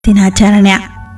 ದಿನಾಚರಣೆ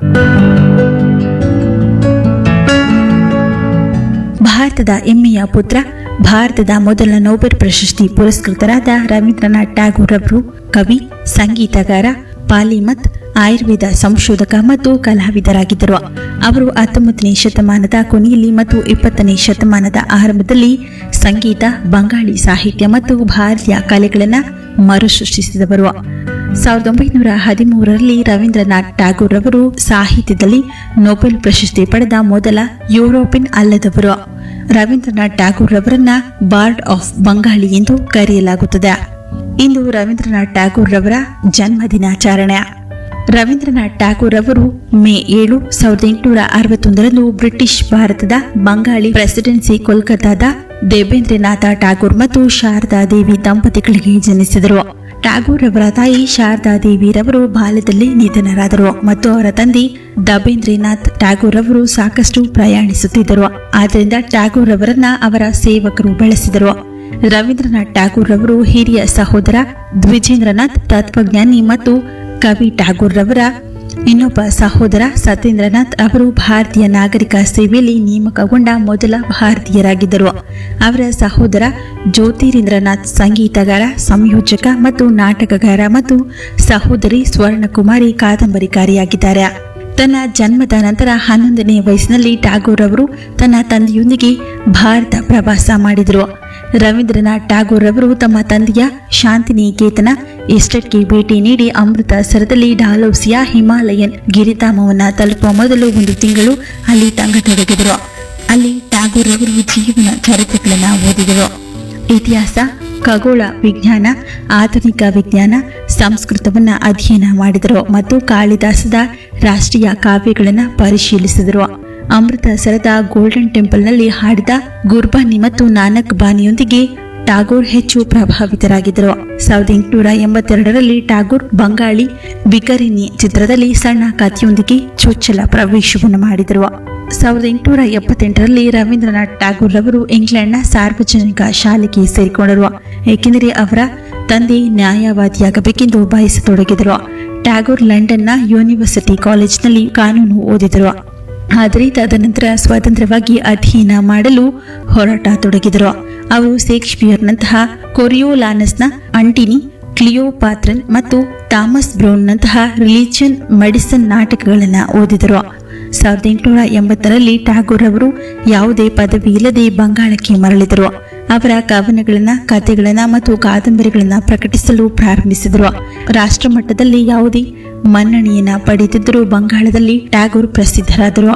ಭಾರತದ ಹೆಮ್ಮೆಯ ಪುತ್ರ ಭಾರತದ ಮೊದಲ ನೊಬೆಲ್ ಪ್ರಶಸ್ತಿ ಪುರಸ್ಕೃತರಾದ ರವೀಂದ್ರನಾಥ್ ಟ್ಯಾಗೂರ್ ಅವರು ಕವಿ ಸಂಗೀತಗಾರ ಪಾಲಿಮತ್ ಆಯುರ್ವೇದ ಸಂಶೋಧಕ ಮತ್ತು ಕಲಾವಿದರಾಗಿದ್ದರು ಅವರು ಹತ್ತೊಂಬತ್ತನೇ ಶತಮಾನದ ಕೊನೆಯಲ್ಲಿ ಮತ್ತು ಇಪ್ಪತ್ತನೇ ಶತಮಾನದ ಆರಂಭದಲ್ಲಿ ಸಂಗೀತ ಬಂಗಾಳಿ ಸಾಹಿತ್ಯ ಮತ್ತು ಭಾರತೀಯ ಕಲೆಗಳನ್ನು ಮರುಸೃಷ್ಟಿಸಿದವರು ಸಾವಿರದ ಒಂಬೈನೂರ ಹದಿಮೂರರಲ್ಲಿ ರವೀಂದ್ರನಾಥ್ ಟ್ಯಾಗೂರ್ ಅವರು ಸಾಹಿತ್ಯದಲ್ಲಿ ನೊಬೆಲ್ ಪ್ರಶಸ್ತಿ ಪಡೆದ ಮೊದಲ ಯುರೋಪಿಯನ್ ಅಲ್ಲದವರು ರವೀಂದ್ರನಾಥ್ ಟ್ಯಾಗೂರ್ ಅವರನ್ನ ಬಾರ್ಡ್ ಆಫ್ ಬಂಗಾಳಿ ಎಂದು ಕರೆಯಲಾಗುತ್ತದೆ ಇಂದು ರವೀಂದ್ರನಾಥ್ ಟ್ಯಾಗೂರ್ ರವರ ಜನ್ಮ ದಿನಾಚರಣೆ ರವೀಂದ್ರನಾಥ್ ಟ್ಯಾಗೂರ್ ಅವರು ಮೇ ಏಳು ಸಾವಿರದ ಎಂಟುನೂರ ಅರವತ್ತೊಂದರಂದು ಬ್ರಿಟಿಷ್ ಭಾರತದ ಬಂಗಾಳಿ ಪ್ರೆಸಿಡೆನ್ಸಿ ಕೋಲ್ಕತ್ತಾದ ದೇಬೇಂದ್ರನಾಥ ಟ್ಯಾಗೂರ್ ಮತ್ತು ಶಾರದಾ ದೇವಿ ದಂಪತಿಗಳಿಗೆ ಜನಿಸಿದರು ಟ್ಯಾಗೂರ್ ಅವರ ತಾಯಿ ಶಾರದಾ ದೇವಿರವರು ಬಾಲ್ಯದಲ್ಲಿ ನಿಧನರಾದರು ಮತ್ತು ಅವರ ತಂದೆ ದಬೇಂದ್ರನಾಥ್ ಟ್ಯಾಗೂರ್ ಅವರು ಸಾಕಷ್ಟು ಪ್ರಯಾಣಿಸುತ್ತಿದ್ದರು ಆದ್ದರಿಂದ ಟ್ಯಾಗೂರ್ ಅವರನ್ನ ಅವರ ಸೇವಕರು ಬೆಳೆಸಿದರು ರವೀಂದ್ರನಾಥ್ ಟ್ಯಾಗೂರ್ ಅವರು ಹಿರಿಯ ಸಹೋದರ ದ್ವಿಜೇಂದ್ರನಾಥ್ ತತ್ವಜ್ಞಾನಿ ಮತ್ತು ಕವಿ ಟ್ಯಾಗೂರ್ ರವರ ಇನ್ನೊಬ್ಬ ಸಹೋದರ ಸತ್ಯೇಂದ್ರನಾಥ್ ಅವರು ಭಾರತೀಯ ನಾಗರಿಕ ಸೇವೆಯಲ್ಲಿ ನೇಮಕಗೊಂಡ ಮೊದಲ ಭಾರತೀಯರಾಗಿದ್ದರು ಅವರ ಸಹೋದರ ಜ್ಯೋತಿರೀಂದ್ರನಾಥ್ ಸಂಗೀತಗಾರ ಸಂಯೋಜಕ ಮತ್ತು ನಾಟಕಗಾರ ಮತ್ತು ಸಹೋದರಿ ಸ್ವರ್ಣಕುಮಾರಿ ಕಾದಂಬರಿಕಾರಿಯಾಗಿದ್ದಾರೆ ತನ್ನ ಜನ್ಮದ ನಂತರ ಹನ್ನೊಂದನೇ ವಯಸ್ಸಿನಲ್ಲಿ ಟ್ಯಾಗೂರ್ ಅವರು ತನ್ನ ತಂದೆಯೊಂದಿಗೆ ಭಾರತ ಪ್ರವಾಸ ಮಾಡಿದರು ರವೀಂದ್ರನಾಥ್ ಟ್ಯಾಗೂರ್ ಅವರು ತಮ್ಮ ತಂದೆಯ ಶಾಂತಿನಿಕೇತನ ಎಸ್ಟೇಟ್ಗೆ ಭೇಟಿ ನೀಡಿ ಅಮೃತಸರದಲ್ಲಿ ಡಾಲೌಸಿಯಾ ಹಿಮಾಲಯನ್ ಗಿರಿಧಾಮವನ್ನು ತಲುಪುವ ಮೊದಲು ಒಂದು ತಿಂಗಳು ಅಲ್ಲಿ ತಂಗತೊಡಗಿದರು ಅಲ್ಲಿ ಟ್ಯಾಗೂರ್ ಅವರು ಜೀವನ ಚರಿತ್ರೆಗಳನ್ನು ಓದಿದರು ಇತಿಹಾಸ ಖಗೋಳ ವಿಜ್ಞಾನ ಆಧುನಿಕ ವಿಜ್ಞಾನ ಸಂಸ್ಕೃತವನ್ನ ಅಧ್ಯಯನ ಮಾಡಿದರು ಮತ್ತು ಕಾಳಿದಾಸದ ರಾಷ್ಟ್ರೀಯ ಕಾವ್ಯಗಳನ್ನು ಪರಿಶೀಲಿಸಿದರು ಅಮೃತಸರದ ಗೋಲ್ಡನ್ ಟೆಂಪಲ್ನಲ್ಲಿ ಹಾಡಿದ ಗುರ್ಬಾನಿ ಮತ್ತು ನಾನಕ್ ಬಾನಿಯೊಂದಿಗೆ ಟಾಗೋರ್ ಹೆಚ್ಚು ಪ್ರಭಾವಿತರಾಗಿದ್ದರು ಸಾವಿರದ ಎಂಟುನೂರ ಎಂಬತ್ತೆರಡರಲ್ಲಿ ಟಾಗೋರ್ ಬಂಗಾಳಿ ಬಿಕರಿನಿ ಚಿತ್ರದಲ್ಲಿ ಸಣ್ಣ ಕಥೆಯೊಂದಿಗೆ ಚೊಚ್ಚಲ ಪ್ರವೇಶವನ್ನು ಮಾಡಿದರು ಸಾವಿರದ ಎಂಟುನೂರ ಎಪ್ಪತ್ತೆಂಟರಲ್ಲಿ ರವೀಂದ್ರನಾಥ್ ಟ್ಯಾಗೂರ್ ಅವರು ಇಂಗ್ಲೆಂಡ್ನ ಸಾರ್ವಜನಿಕ ಶಾಲೆಗೆ ಸೇರಿಕೊಂಡರು ಏಕೆಂದರೆ ಅವರ ತಂದೆ ನ್ಯಾಯವಾದಿಯಾಗಬೇಕೆಂದು ಬಯಸತೊಡಗಿದರು ಟ್ಯಾಗೂರ್ ಲಂಡನ್ನ ಯೂನಿವರ್ಸಿಟಿ ಕಾಲೇಜಿನಲ್ಲಿ ಕಾನೂನು ಓದಿದರು ಆದರೆ ತದನಂತರ ಸ್ವತಂತ್ರವಾಗಿ ಅಧ್ಯಯನ ಮಾಡಲು ಹೋರಾಟ ತೊಡಗಿದರು ಅವರು ಶೇಕ್ಸ್ಪಿಯರ್ನಂತಹ ಕೊರಿಯೋಲಾನಸ್ನ ಅಂಟಿನಿ ಕ್ಲಿಯೋಪಾತ್ರನ್ ಮತ್ತು ಥಾಮಸ್ ಬ್ರೌನ್ನಂತಹ ರಿಲಿಜಿಯನ್ ಮೆಡಿಸನ್ ನಾಟಕಗಳನ್ನು ಓದಿದರು ಸಾವಿರದ ಎಂಟುನೂರ ಎಂಬತ್ತರಲ್ಲಿ ಟ್ಯಾಗೂರ್ ಅವರು ಯಾವುದೇ ಪದವಿ ಇಲ್ಲದೆ ಬಂಗಾಳಕ್ಕೆ ಮರಳಿದರು ಅವರ ಕವನಗಳನ್ನ ಕಥೆಗಳನ್ನ ಮತ್ತು ಕಾದಂಬರಿಗಳನ್ನ ಪ್ರಕಟಿಸಲು ಪ್ರಾರಂಭಿಸಿದರು ರಾಷ್ಟ್ರಮಟ್ಟದಲ್ಲಿ ಯಾವುದೇ ಮನ್ನಣೆಯನ್ನ ಪಡೆದಿದ್ದರೂ ಬಂಗಾಳದಲ್ಲಿ ಟ್ಯಾಗೂರ್ ಪ್ರಸಿದ್ಧರಾದರು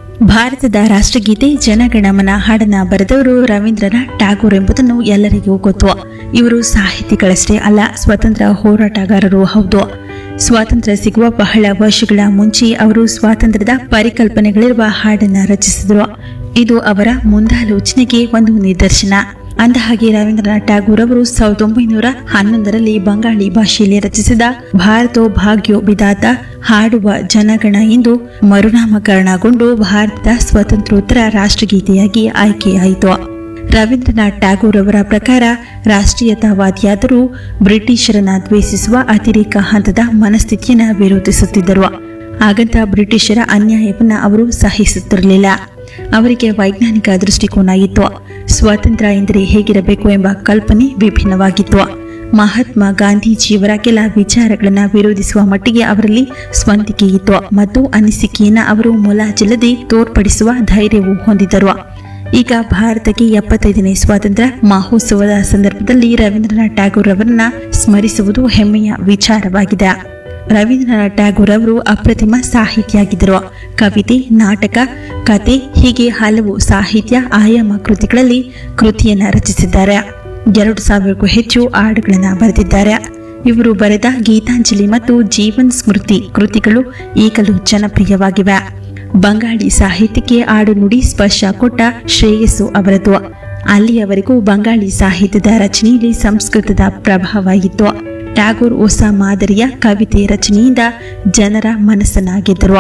ಭಾರತದ ರಾಷ್ಟ್ರಗೀತೆ ಜನಗಣಮನ ಹಾಡನ್ನ ಬರೆದವರು ರವೀಂದ್ರನಾಥ್ ಟ್ಯಾಗೂರ್ ಎಂಬುದನ್ನು ಎಲ್ಲರಿಗೂ ಗೊತ್ತು ಇವರು ಸಾಹಿತಿಗಳಷ್ಟೇ ಅಲ್ಲ ಸ್ವತಂತ್ರ ಹೋರಾಟಗಾರರು ಹೌದು ಸ್ವಾತಂತ್ರ್ಯ ಸಿಗುವ ಬಹಳ ವರ್ಷಗಳ ಮುಂಚೆ ಅವರು ಸ್ವಾತಂತ್ರ್ಯದ ಪರಿಕಲ್ಪನೆಗಳಿರುವ ಹಾಡನ್ನ ರಚಿಸಿದರು ಇದು ಅವರ ಮುಂದಾಲೋಚನೆಗೆ ಒಂದು ನಿದರ್ಶನ ಅಂದಹಾಗೆ ರವೀಂದ್ರನಾಥ್ ಟ್ಯಾಗೂರ್ ಅವರು ಸಾವಿರದ ಒಂಬೈನೂರ ಹನ್ನೊಂದರಲ್ಲಿ ಬಂಗಾಳಿ ಭಾಷೆಯಲ್ಲಿ ರಚಿಸಿದ ಭಾರತೋ ಭಾಗ್ಯೋ ಬಿದಾತ ಹಾಡುವ ಜನಗಣ ಎಂದು ಮರುನಾಮಕರಣಗೊಂಡು ಭಾರತದ ಸ್ವತಂತ್ರೋತ್ತರ ರಾಷ್ಟ್ರಗೀತೆಯಾಗಿ ಆಯ್ಕೆಯಾಯಿತು ರವೀಂದ್ರನಾಥ್ ಟ್ಯಾಗೂರ್ ಅವರ ಪ್ರಕಾರ ರಾಷ್ಟ್ರೀಯತಾವಾದಿಯಾದರೂ ಬ್ರಿಟಿಷರನ್ನ ದ್ವೇಷಿಸುವ ಅತಿರೇಕ ಹಂತದ ಮನಸ್ಥಿತಿಯನ್ನು ವಿರೋಧಿಸುತ್ತಿದ್ದರು ಹಾಗಂತ ಬ್ರಿಟಿಷರ ಅನ್ಯಾಯವನ್ನ ಅವರು ಸಹಿಸುತ್ತಿರಲಿಲ್ಲ ಅವರಿಗೆ ವೈಜ್ಞಾನಿಕ ದೃಷ್ಟಿಕೋನ ಇತ್ತು ಸ್ವಾತಂತ್ರ್ಯ ಎಂದರೆ ಹೇಗಿರಬೇಕು ಎಂಬ ಕಲ್ಪನೆ ವಿಭಿನ್ನವಾಗಿತ್ತು ಮಹಾತ್ಮ ಗಾಂಧೀಜಿಯವರ ಕೆಲ ವಿಚಾರಗಳನ್ನು ವಿರೋಧಿಸುವ ಮಟ್ಟಿಗೆ ಅವರಲ್ಲಿ ಸ್ವಂತಿಕೆ ಇತ್ತು ಮತ್ತು ಅನಿಸಿಕೆಯನ್ನು ಅವರು ಮುಲಾಜಿಲ್ಲದೆ ತೋರ್ಪಡಿಸುವ ಧೈರ್ಯವೂ ಹೊಂದಿದ್ದರು ಈಗ ಭಾರತಕ್ಕೆ ಎಪ್ಪತ್ತೈದನೇ ಸ್ವಾತಂತ್ರ್ಯ ಮಹೋತ್ಸವದ ಸಂದರ್ಭದಲ್ಲಿ ರವೀಂದ್ರನಾಥ್ ಟ್ಯಾಗೂರ್ ಅವರನ್ನ ಸ್ಮರಿಸುವುದು ಹೆಮ್ಮೆಯ ವಿಚಾರವಾಗಿದೆ ರವೀಂದ್ರನಾಥ್ ಟ್ಯಾಗೂರ್ ಅವರು ಅಪ್ರತಿಮ ಸಾಹಿತಿಯಾಗಿದ್ದರು ಕವಿತೆ ನಾಟಕ ಕತೆ ಹೀಗೆ ಹಲವು ಸಾಹಿತ್ಯ ಆಯಾಮ ಕೃತಿಗಳಲ್ಲಿ ಕೃತಿಯನ್ನ ರಚಿಸಿದ್ದಾರೆ ಎರಡು ಸಾವಿರಕ್ಕೂ ಹೆಚ್ಚು ಹಾಡುಗಳನ್ನು ಬರೆದಿದ್ದಾರೆ ಇವರು ಬರೆದ ಗೀತಾಂಜಲಿ ಮತ್ತು ಜೀವನ್ ಸ್ಮೃತಿ ಕೃತಿಗಳು ಈಗಲೂ ಜನಪ್ರಿಯವಾಗಿವೆ ಬಂಗಾಳಿ ಸಾಹಿತ್ಯಕ್ಕೆ ಆಡು ನುಡಿ ಸ್ಪರ್ಶ ಕೊಟ್ಟ ಶ್ರೇಯಸ್ಸು ಅವರದು ಅಲ್ಲಿಯವರೆಗೂ ಬಂಗಾಳಿ ಸಾಹಿತ್ಯದ ರಚನೆಯಲ್ಲಿ ಸಂಸ್ಕೃತದ ಪ್ರಭಾವ ಇತ್ತು ಟ್ಯಾಗೋರ್ ಹೊಸ ಮಾದರಿಯ ಕವಿತೆ ರಚನೆಯಿಂದ ಜನರ ಮನಸ್ಸನ್ನ ಗೆದ್ದರು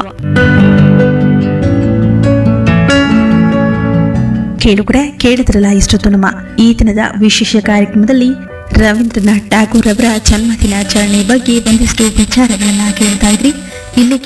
ಕೇಳುಗರೆ ಕೇಳಿದ್ರಲ್ಲ ಇಷ್ಟೊತ್ತು ನಮ್ಮ ಈ ದಿನದ ವಿಶೇಷ ಕಾರ್ಯಕ್ರಮದಲ್ಲಿ ರವೀಂದ್ರನಾಥ್ ಟ್ಯಾಗೂರ್ ಅವರ ಜನ್ಮದಿನಾಚರಣೆ ಬಗ್ಗೆ ಒಂದಿಷ್ಟು ವಿಚಾರಗಳನ್ನ ಕೇಳ್ತಾ ಇದ್ರಿ ಇನ್ನು